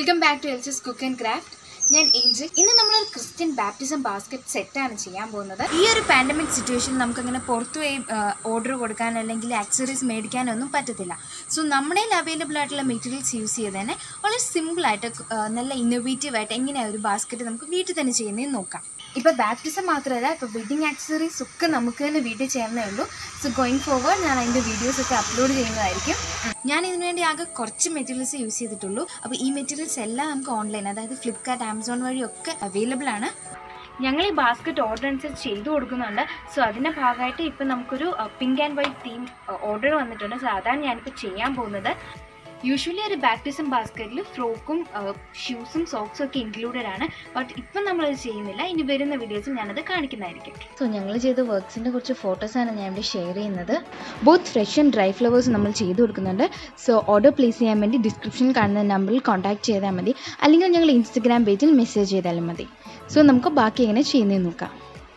welcome back to Elsa's cook and craft ഞാൻ Angel ഇന്ന് നമ്മളൊരു ക്രിസ്ത്യൻ ബാപ്റ്റിസം ബാസ്ക്കറ്റ് സെറ്റാണ് ചെയ്യാൻ പോകുന്നത് ഈ ഒരു പാൻഡമിക് സിറ്റുവേഷൻ നമുക്കങ്ങനെ പുറത്തു പോയി ഓർഡർ കൊടുക്കാൻ അല്ലെങ്കിൽ ആക്സറീസ് മേടിക്കാനൊന്നും പറ്റത്തില്ല സോ നമ്മുടെ അവൈലബിൾ ആയിട്ടുള്ള മെറ്റീരിയൽസ് യൂസ് ചെയ്ത് തന്നെ വളരെ സിമ്പിളായിട്ട് നല്ല ഇന്നോവേറ്റീവ് ആയിട്ട് എങ്ങനെയാണ് ഒരു ബാസ്ക്കറ്റ് നമുക്ക് വീട്ടിൽ തന്നെ ചെയ്യുന്നതെന്ന് നോക്കാം ഇപ്പോൾ ബാപ്റ്റിസം മാത്രമല്ല ഇപ്പോൾ വെഡിങ് ആക്സറീസ് ഒക്കെ നമുക്ക് തന്നെ വീട്ടിൽ ചെയ്യുന്നേ ഉള്ളൂ സോ ഗോയിങ് ഫോർവേഡ് ഞാൻ അതിൻ്റെ വീഡിയോസ് ഒക്കെ അപ്ലോഡ് ചെയ്യുന്നതായിരിക്കും ഞാൻ ഇതിനു വേണ്ടി ആകെ കുറച്ച് മെറ്റീരിയൽസ് യൂസ് ചെയ്തിട്ടുള്ളൂ അപ്പോൾ ഈ മെറ്റീരിയൽസ് എല്ലാം നമുക്ക് ഓൺലൈൻ അതായത് ഫ്ലിപ്കാർട്ട് ആമസോൺ വഴിയൊക്കെ അവൈലബിൾ ആണ് ഞങ്ങൾ ഈ ബാസ്ക്കറ്റ് ഓർഡർ അനുസരിച്ച് ചെയ്തു കൊടുക്കുന്നുണ്ട് സോ അതിൻ്റെ ഭാഗമായിട്ട് ഇപ്പം നമുക്കൊരു pink and white theme order വന്നിട്ടുണ്ട് സോ അതാണ് ഞാനിപ്പോൾ ചെയ്യാൻ പോകുന്നത് യൂഷ്വലി ഒരു ബാപ്റ്റിസം ബാസ്ക്കറ്റിൽ ഫ്രോക്കും ഷൂസും സോക്സും ഒക്കെ ഇൻക്ലൂഡഡ് ആണ് ബട്ട് ഇപ്പം നമ്മളത് ചെയ്യുന്നില്ല ഇനി വരുന്ന വീഡിയോസിൽ ഞാനത് കാണിക്കുന്നതായിരിക്കും സോ ഞങ്ങൾ ചെയ്ത വർക്ക്സിൻ്റെ കുറച്ച് ഫോട്ടോസാണ് ഞാൻ ഇവിടെ ഷെയർ ചെയ്യുന്നത് both fresh and dry flowers നമ്മൾ ചെയ്തു കൊടുക്കുന്നുണ്ട് സോ ഓർഡർ പ്ലേസ് ചെയ്യാൻ വേണ്ടി ഡിസ്ക്രിപ്ഷനിൽ കാണുന്ന നമ്പറിൽ കോൺടാക്ട് ചെയ്താൽ മതി അല്ലെങ്കിൽ ഞങ്ങൾ ഇൻസ്റ്റഗ്രാം പേജിൽ മെസ്സേജ് ചെയ്താലും മതി സോ നമുക്ക് ബാക്കി എങ്ങനെ ചെയ്യുന്നതെന്ന് നോക്കാം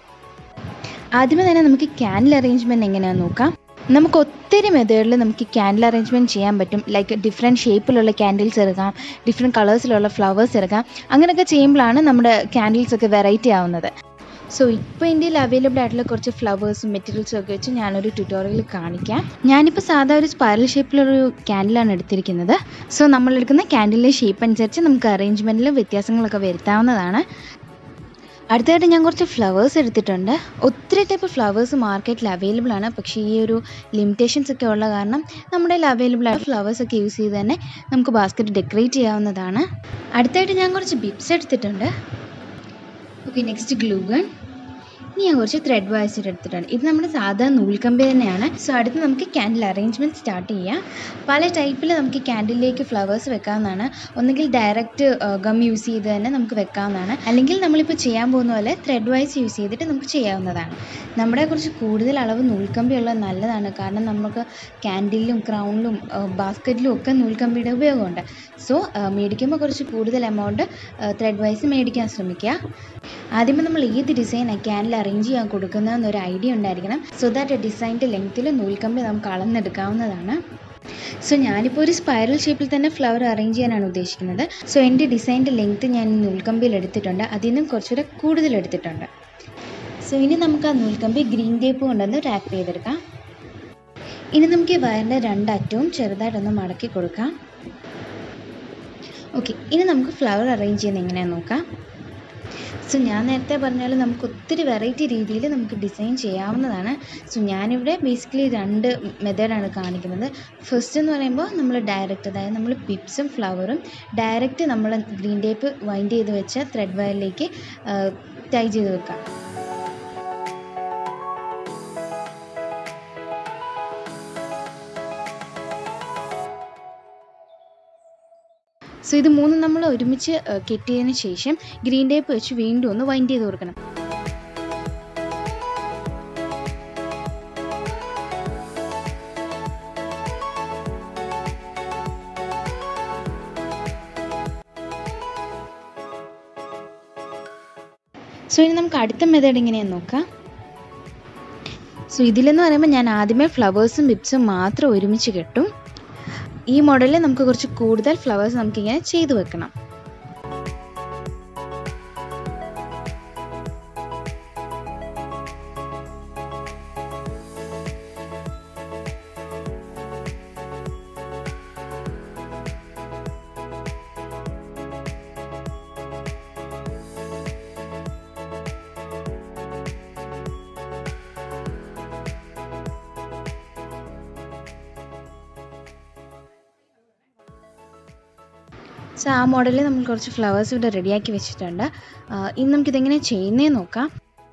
ആദ്യമേ തന്നെ നമുക്ക് ക്യാൻഡിൽ അറേഞ്ച്മെൻറ്റ് എങ്ങനെയാണെന്ന് നോക്കാം നമുക്ക് ഒത്തിരി മെത്തേഡിൽ നമുക്ക് ക്യാൻഡിൽ അറേഞ്ച്മെൻറ്റ് ചെയ്യാൻ പറ്റും ലൈക്ക് ഡിഫറെൻറ്റ് ഷേപ്പിലുള്ള ക്യാൻഡിൽസ് എടുക്കാം ഡിഫറെൻറ്റ് കളേഴ്സിലുള്ള ഫ്ലവേഴ്സ് എടുക്കാം അങ്ങനെയൊക്കെ ചെയ്യുമ്പോഴാണ് നമ്മുടെ ക്യാൻഡിൽസ് ഒക്കെ വെറൈറ്റി ആവുന്നത് സോ ഇപ്പോൾ ഇന്ത്യയിൽ അവൈലബിൾ ആയിട്ടുള്ള കുറച്ച് ഫ്ലവേഴ്സും മെറ്റീരിയൽസും ഒക്കെ വെച്ച് ഞാനൊരു ട്യൂട്ടോറിയൽ കാണിക്കാം ഞാനിപ്പോൾ സാധാ ഒരു സ്പൈറൽ ഷേപ്പിലൊരു ക്യാൻഡിലാണ് എടുത്തിരിക്കുന്നത് സോ നമ്മൾ എടുക്കുന്ന ക്യാൻഡിലിൻ്റെ ഷേപ്പ് അനുസരിച്ച് നമുക്ക് അറേഞ്ച്മെൻറ്റിൽ വ്യത്യാസങ്ങളൊക്കെ വരുത്താവുന്നതാണ് അടുത്തായിട്ട് ഞാൻ കുറച്ച് ഫ്ലവേഴ്സ് എടുത്തിട്ടുണ്ട് ഒത്തിരി ടൈപ്പ് ഫ്ലവേഴ്സ് മാർക്കറ്റിൽ അവൈലബിൾ ആണ് പക്ഷേ ഈ ഒരു ലിമിറ്റേഷൻസ് ഒക്കെ ഉള്ള കാരണം നമ്മുടെ കയ്യിൽ അവൈലബിൾ ആയ ഫ്ലവേഴ്സ് ഒക്കെ യൂസ് ചെയ്ത് തന്നെ നമുക്ക് ബാസ്ക്കറ്റ് ഡെക്കറേറ്റ് ചെയ്യാവുന്നതാണ് അടുത്തായിട്ട് ഞാൻ കുറച്ച് ബിപ്സ് എടുത്തിട്ടുണ്ട് ഓക്കെ നെക്സ്റ്റ് ഗ്ലൂഗൺ ഇനി ഞാൻ കുറച്ച് ത്രെഡ് വയസ്സർ എടുത്തിട്ടുണ്ട് ഇത് നമ്മുടെ സാധാ നൂൽക്കമ്പി തന്നെയാണ് സോ അടുത്ത് നമുക്ക് ക്യാൻഡിൽ അറേഞ്ച്മെൻറ്റ് സ്റ്റാർട്ട് ചെയ്യാം പല ടൈപ്പിൽ നമുക്ക് ക്യാൻഡിലേക്ക് ഫ്ലവേഴ്സ് വെക്കാവുന്നതാണ് ഒന്നുകിൽ ഡയറക്റ്റ് ഗം യൂസ് ചെയ്ത് തന്നെ നമുക്ക് വെക്കാവുന്നതാണ് അല്ലെങ്കിൽ നമ്മളിപ്പോൾ ചെയ്യാൻ പോകുന്ന പോലെ ത്രെഡ് വൈസ് യൂസ് ചെയ്തിട്ട് നമുക്ക് ചെയ്യാവുന്നതാണ് നമ്മുടെ കുറച്ച് കൂടുതൽ അളവ് നൂൽക്കമ്പി ഉള്ളത് നല്ലതാണ് കാരണം നമുക്ക് ക്യാൻഡിലും ക്രൗണിലും ബാസ്ക്കറ്റിലും ഒക്കെ നൂൽക്കമ്പിയുടെ ഉപയോഗമുണ്ട് സോ മേടിക്കുമ്പോൾ കുറച്ച് കൂടുതൽ എമൗണ്ട് ത്രെഡ് വൈസ് മേടിക്കാൻ ശ്രമിക്കുക ആദ്യമേ നമ്മൾ ഏത് ഡിസൈൻ ക്യാനിൽ അറേഞ്ച് ചെയ്യാൻ കൊടുക്കുന്നതെന്നൊരു ഐഡിയ ഉണ്ടായിരിക്കണം സോ ദാറ്റ് ഡിസൈൻ്റെ ലെങ്ത്തിൽ നൂൽക്കമ്പി നമുക്ക് അളന്നെടുക്കാവുന്നതാണ് സോ ഞാനിപ്പോൾ ഒരു സ്പൈറൽ ഷേപ്പിൽ തന്നെ ഫ്ലവർ അറേഞ്ച് ചെയ്യാനാണ് ഉദ്ദേശിക്കുന്നത് സോ എൻ്റെ ഡിസൈൻ്റെ ലെങ്ത്ത് ഞാൻ നൂൽക്കമ്പിയിൽ എടുത്തിട്ടുണ്ട് അതിൽ നിന്നും കുറച്ചുകൂടെ കൂടുതൽ എടുത്തിട്ടുണ്ട് സോ ഇനി നമുക്ക് ആ നൂൽക്കമ്പി ഗ്രീൻ ടേപ്പ് കൊണ്ടൊന്ന് റാപ്പ് ചെയ്തെടുക്കാം ഇനി നമുക്ക് ഈ വയറിൻ്റെ രണ്ടറ്റവും ചെറുതായിട്ടൊന്ന് മടക്കി കൊടുക്കാം ഓക്കെ ഇനി നമുക്ക് ഫ്ലവർ അറേഞ്ച് ചെയ്യുന്നത് എങ്ങനെയാണെന്ന് നോക്കാം സോ ഞാൻ നേരത്തെ പറഞ്ഞാൽ നമുക്ക് ഒത്തിരി വെറൈറ്റി രീതിയിൽ നമുക്ക് ഡിസൈൻ ചെയ്യാവുന്നതാണ് സോ ഞാനിവിടെ ബേസിക്കലി രണ്ട് മെത്തേഡാണ് കാണിക്കുന്നത് ഫസ്റ്റ് എന്ന് പറയുമ്പോൾ നമ്മൾ ഡയറക്റ്റ് അതായത് നമ്മൾ പിപ്സും ഫ്ലവറും ഡയറക്റ്റ് നമ്മൾ ഗ്രീൻ ടേപ്പ് വൈൻഡ് ചെയ്ത് വെച്ച ത്രെഡ് വയറിലേക്ക് ടൈ ചെയ്ത് വെക്കാം സോ ഇത് മൂന്നും നമ്മൾ ഒരുമിച്ച് കെട്ടിയതിന് ശേഷം ഗ്രീൻ ടേപ്പ് വെച്ച് വീണ്ടും ഒന്ന് വൈൻഡ് ചെയ്ത് കൊടുക്കണം സോ ഇനി നമുക്ക് അടുത്ത മെത്തേഡ് എങ്ങനെയാണെന്ന് നോക്കാം സോ ഇതിലെന്ന് പറയുമ്പോൾ ഞാൻ ആദ്യമേ ഫ്ലവേഴ്സും ബിപ്സും മാത്രം ഒരുമിച്ച് കെട്ടും ഈ മോഡലിൽ നമുക്ക് കുറച്ച് കൂടുതൽ ഫ്ലവേഴ്സ് നമുക്കിങ്ങനെ ചെയ്തു വെക്കണം സോ ആ മോഡലിൽ നമ്മൾ കുറച്ച് ഫ്ലവേഴ്സ് ഇവിടെ റെഡിയാക്കി വെച്ചിട്ടുണ്ട് ഇനി നമുക്കിതെങ്ങനെ ചെയ്യുന്നതെന്ന് നോക്കാം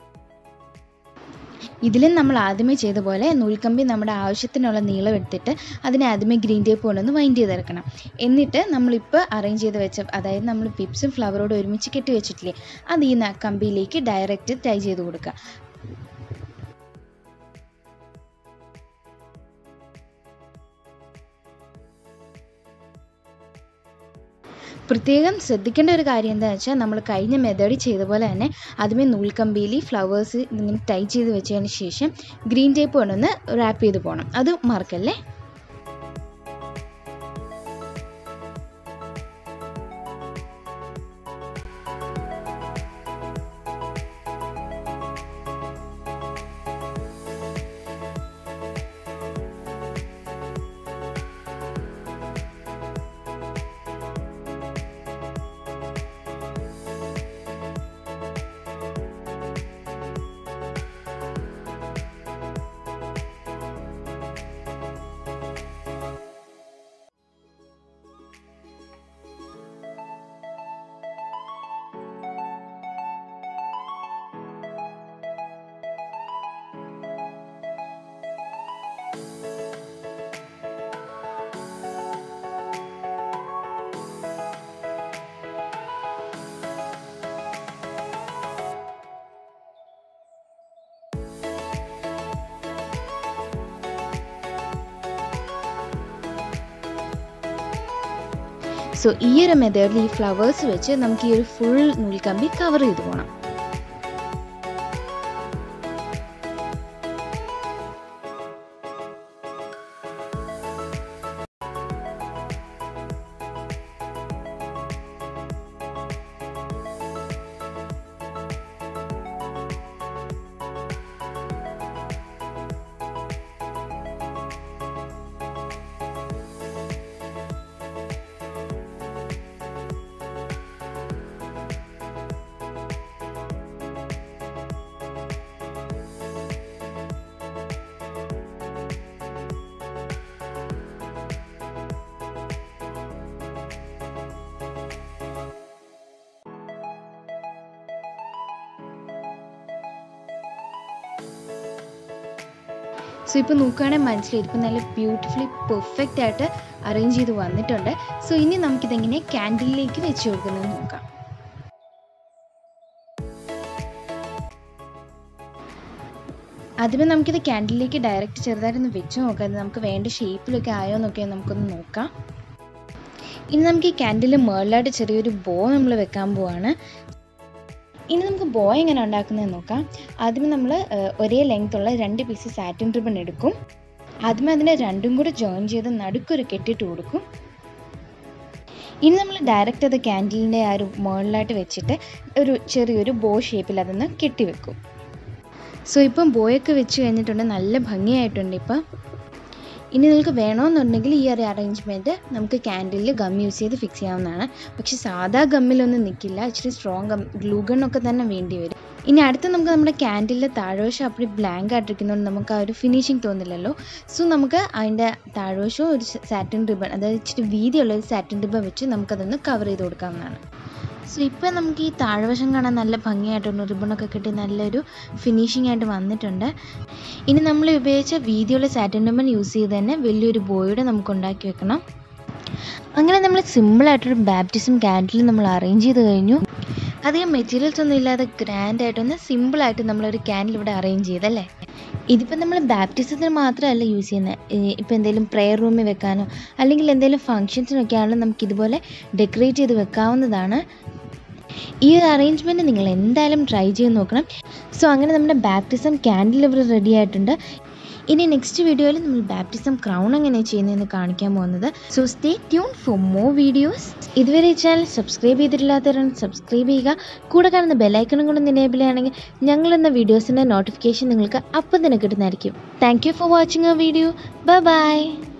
ഇതിലും നമ്മൾ ആദ്യമേ ചെയ്ത പോലെ നൂൽക്കമ്പി നമ്മുടെ ആവശ്യത്തിനുള്ള നീളം എടുത്തിട്ട് അതിനെ ആദ്യമേ ഗ്രീൻ ടേപ്പ് കൊണ്ടൊന്ന് വൈൻഡ് ചെയ്തെടുക്കണം എന്നിട്ട് നമ്മളിപ്പോൾ അറേഞ്ച് ചെയ്ത് വെച്ച അതായത് നമ്മൾ പിപ്സും ഫ്ലവറോട് ഒരുമിച്ച് കെട്ടി വെച്ചിട്ടില്ലേ അത് ഈ കമ്പിയിലേക്ക് ഡയറക്റ്റ് ടൈ ചെയ്ത് കൊടുക്കുക പ്രത്യേകം ശ്രദ്ധിക്കേണ്ട ഒരു കാര്യം എന്താണെന്ന് വെച്ചാൽ നമ്മൾ കഴിഞ്ഞ മെത്തേഡിൽ ചെയ്ത പോലെ തന്നെ ആദ്യമേ നൂൽക്കമ്പിയിൽ ഫ്ലവേഴ്സ് ഇങ്ങനെ ടൈ ചെയ്ത് വെച്ചതിന് ശേഷം ഗ്രീൻ ടേപ്പ് കൊണ്ടൊന്ന് റാപ്പ് ചെയ്ത് പോകണം അത് മറക്കല്ലേ സോ ഈ ഒരു മെത്തേഡിൽ ഈ ഫ്ലവേഴ്സ് വെച്ച് നമുക്ക് ഈ ഒരു ഫുൾ നൂൽക്കമ്പി കവർ ചെയ്ത് പോകണം സോ ഇപ്പോൾ നോക്കുകയാണെങ്കിൽ മനസ്സിലായി ഇതിപ്പോൾ നല്ല ബ്യൂട്ടിഫുള്ളി പെർഫെക്റ്റ് ആയിട്ട് അറേഞ്ച് ചെയ്ത് വന്നിട്ടുണ്ട് സോ ഇനി നമുക്കിതെങ്ങനെ ക്യാൻഡിലേക്ക് വെച്ച് കൊടുക്കുന്നത് നോക്കാം ആദ്യമേ നമുക്കിത് ക്യാൻഡിലേക്ക് ഡയറക്റ്റ് ചെറുതായിട്ടൊന്ന് വെച്ച് നോക്കാം അത് നമുക്ക് വേണ്ട ഷേപ്പിലൊക്കെ ആയോ എന്നൊക്കെ നമുക്കൊന്ന് നോക്കാം ഇനി നമുക്ക് ഈ ക്യാൻഡിൽ മേളിലായിട്ട് ചെറിയൊരു ബോ നമ്മൾ വെക്കാൻ പോവാണ് ഇനി നമുക്ക് ബോ എങ്ങനെ ഉണ്ടാക്കുന്നതെന്ന് നോക്കാം ആദ്യമേ നമ്മൾ ഒരേ ലെങ്ത് ഉള്ള രണ്ട് പീസ് സാറ്റിൻ റിബൺ എടുക്കും ആദ്യമേ അതിനെ രണ്ടും കൂടെ ജോയിൻ ചെയ്ത് നടുക്കൊരു കെട്ടിട്ട് കൊടുക്കും ഇനി നമ്മൾ ഡയറക്റ്റ് അത് ക്യാൻഡിലിൻ്റെ ആ ഒരു മുകളിലായിട്ട് വെച്ചിട്ട് ഒരു ചെറിയൊരു ബോ ഷേപ്പിൽ അതൊന്ന് കെട്ടി വെക്കും സോ ഇപ്പം ബോയൊക്കെ വെച്ച് കഴിഞ്ഞിട്ടുണ്ട് നല്ല ഭംഗിയായിട്ടുണ്ട് ഇപ്പം ഇനി നിങ്ങൾക്ക് വേണമെന്നുണ്ടെങ്കിൽ ഈ ഒരു അറേഞ്ച്മെൻറ്റ് നമുക്ക് ക്യാൻഡിലിൽ ഗം യൂസ് ചെയ്ത് ഫിക്സ് ചെയ്യാവുന്നതാണ് പക്ഷേ സാധാ ഗമ്മിലൊന്നും നിൽക്കില്ല ഇച്ചിരി സ്ട്രോങ് ഗം ഗ്ലൂ ഗണ്ണൊക്കെ തന്നെ വേണ്ടി വരും ഇനി അടുത്ത് നമുക്ക് നമ്മുടെ ക്യാൻഡിലിൻ്റെ താഴ്വശം അപ്പടി ബ്ലാങ്ക് ആയിട്ടിരിക്കുന്നതുകൊണ്ട് നമുക്ക് ആ ഒരു ഫിനിഷിങ് തോന്നില്ലല്ലോ സോ നമുക്ക് അതിൻ്റെ താഴ്വശവും ഒരു സാറ്റിൻ റിബൺ അതായത് ഇച്ചിരി വീതിയുള്ള ഒരു സാറ്റിൻ റിബൺ വെച്ച് നമുക്കതൊന്ന് കവർ ചെയ്ത് കൊടുക്കാവുന്നതാണ് സോ ഇപ്പം നമുക്ക് ഈ താഴ്വശം കാണാൻ നല്ല ഭംഗിയായിട്ടുണ്ട് റിബണൊക്കെ കിട്ടി നല്ലൊരു ഫിനിഷിംഗ് ആയിട്ട് വന്നിട്ടുണ്ട് ഇനി നമ്മൾ ഉപയോഗിച്ച വീതിയുള്ള സാറ്റിൻ റിബൺ യൂസ് ചെയ്ത് തന്നെ വലിയൊരു ബോയുടെ നമുക്ക് ഉണ്ടാക്കി വെക്കണം അങ്ങനെ നമ്മൾ സിമ്പിളായിട്ടൊരു ബാപ്റ്റിസം ക്യാൻഡിൽ നമ്മൾ അറേഞ്ച് ചെയ്ത് കഴിഞ്ഞു അധികം മെറ്റീരിയൽസ് ഒന്നും ഇല്ലാതെ ഗ്രാൻഡ് ആയിട്ടൊന്ന് സിമ്പിളായിട്ട് നമ്മളൊരു ക്യാൻഡിൽ ഇവിടെ അറേഞ്ച് ചെയ്തല്ലേ ഇതിപ്പോൾ നമ്മൾ ബാപ്റ്റിസത്തിന് മാത്രമല്ല യൂസ് ചെയ്യുന്നത് ഇപ്പോൾ എന്തെങ്കിലും പ്രെയർ റൂമിൽ വെക്കാനോ അല്ലെങ്കിൽ എന്തെങ്കിലും ഫങ്ഷൻസിനൊക്കെ ആണെങ്കിലും നമുക്ക് ഇതുപോലെ ഡെക്കറേറ്റ് ചെയ്ത് വെക്കാവുന്നതാണ് ഈ ഒരു അറേഞ്ച്മെൻറ്റ് നിങ്ങൾ എന്തായാലും ട്രൈ ചെയ്ത് നോക്കണം സോ അങ്ങനെ നമ്മുടെ ബാപ്റ്റിസം ക്യാൻഡിൽ ഇവിടെ റെഡി ആയിട്ടുണ്ട് ഇനി നെക്സ്റ്റ് വീഡിയോയിൽ നമ്മൾ ബാപ്റ്റിസം ക്രൗൺ എങ്ങനെയാണ് ചെയ്യുന്നതെന്ന് കാണിക്കാൻ പോകുന്നത് so stay tune for more videos ഇതുവരെ ഈ ചാനൽ സബ്സ്ക്രൈബ് ചെയ്തിട്ടില്ലാത്തവരാണ് സബ്സ്ക്രൈബ് ചെയ്യുക കൂടെ കാണുന്ന ബെല്ലൈക്കണും കൂടെ എനേബിൾ ചെയ്യുകയാണെങ്കിൽ ഞങ്ങളെന്ന വീഡിയോസിൻ്റെ നോട്ടിഫിക്കേഷൻ നിങ്ങൾക്ക് അപ്പം തന്നെ കിട്ടുന്നതായിരിക്കും thank you for watching a video bye by